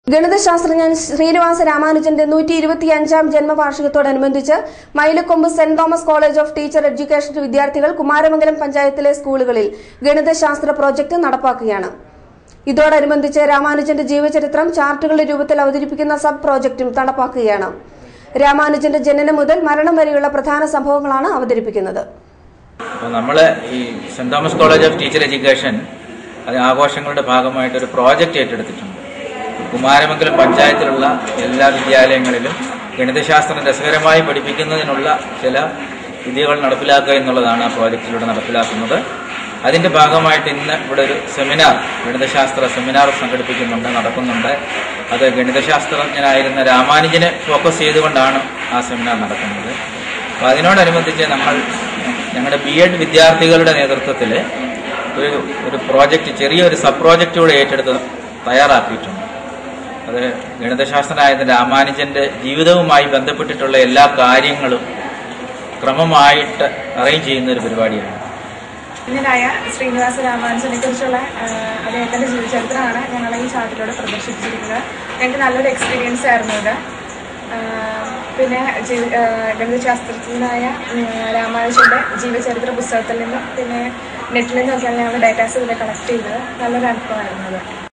ഗണിതശാസ്ത്രജ്ഞൻ ശ്രീനിവാസ രാമാനുജന്റെ നൂറ്റി ഇരുപത്തിയഞ്ചാം ജന്മവാർഷികത്തോടനുബന്ധിച്ച് Mylakkombu saint Thomas college of teacher education വിദ്യാർത്ഥികൾ കുമാരമംഗലം പഞ്ചായത്തിലെ സ്കൂളുകളിൽ ഗണിതശാസ്ത്ര പ്രോജക്ട് നടപ്പാക്കുകയാണ് ഇതോടനുബന്ധിച്ച് രാമാനുജന്റെ ജീവചരിത്രം ചാർട്ടുകളുടെ രൂപത്തിൽ അവതരിപ്പിക്കുന്ന സബ് പ്രോജക്റ്റും നടപ്പാക്കുകയാണ് രാമാനുജന്റെ ജനനം മുതൽ മരണം വരെയുള്ള പ്രധാന സംഭവങ്ങളാണ് അവതരിപ്പിക്കുന്നത് അപ്പോൾ നമ്മൾ ഈ saint Thomas college of teacher education അത് ആഘോഷങ്ങളുടെ ഭാഗമായിട്ട് ഒരു പ്രോജക്റ്റ് ഏറ്റെടുത്തിട്ടുണ്ട് കുമാരമംഗലം പഞ്ചായത്തിലുള്ള എല്ലാ വിദ്യാലയങ്ങളിലും ഗണിതശാസ്ത്രം രസകരമായി പഠിപ്പിക്കുന്നതിനുള്ള ചില വിദ്യകൾ നടപ്പിലാക്കുക എന്നുള്ളതാണ് ആ പ്രോജക്റ്റിലൂടെ നടപ്പിലാക്കുന്നത് അതിന്റെ ഭാഗമായിട്ട് ഇന്ന് ഇവിടെ ഒരു സെമിനാർ ഗണിതശാസ്ത്ര സെമിനാർ സംഘടിപ്പിക്കുന്നുണ്ട് നടക്കുന്നുണ്ട് അത് ഗണിതശാസ്ത്രജ്ഞനായിരുന്ന രാമാനുജനെ ഫോക്കസ് ചെയ്തുകൊണ്ടാണ് ആ സെമിനാർ നടക്കുന്നത് അപ്പോൾ അതിനോടനുബന്ധിച്ച് നമ്മൾ ഞങ്ങളുടെ ബി എഡ് വിദ്യാർത്ഥികളുടെ നേതൃത്വത്തിൽ ഒരു ഒരു പ്രോജക്റ്റ് ചെറിയൊരു സബ് പ്രോജക്റ്റ് കൂടെ ഏറ്റെടുത്ത് തയ്യാറാക്കിയിട്ടുണ്ട് അത് ഗണിതശാസ്ത്രനായ രാമാനുജന്റെ ജീവിതവുമായി ബന്ധപ്പെട്ടിട്ടുള്ള എല്ലാ കാര്യങ്ങളും ക്രമമായിട്ട് അറേഞ്ച് ചെയ്യുന്ന ഒരു പരിപാടിയാണ് ായ ശ്രീനിവാസ രാമാനുജനെ കുറിച്ചുള്ള അദ്ദേഹത്തിന്റെ ജീവചരിത്രമാണ് ഞങ്ങൾ ഈ ചാർട്ടിലൂടെ പ്രദർശിപ്പിച്ചിരിക്കുന്നത് ഞങ്ങൾക്ക് നല്ലൊരു എക്സ്പീരിയൻസ് ആയിരുന്നു ഇത് ആ, പിന്നെ ജീവ- ആ, ഗണിതശാസ്ത്രജ്ഞനായ ഉം, രാമാനുജന്റെ ജീവചരിത്ര പുസ്തകത്തിൽ നിന്നും പിന്നെ നെറ്റിൽ നിന്നൊക്കെയാണ് ഞങ്ങൾ ഡേറ്റാസ് ഇതിൽ കളക്ട് ചെയ്തത് നല്ലൊരു അനുഭവമായിരുന്നു ഇത്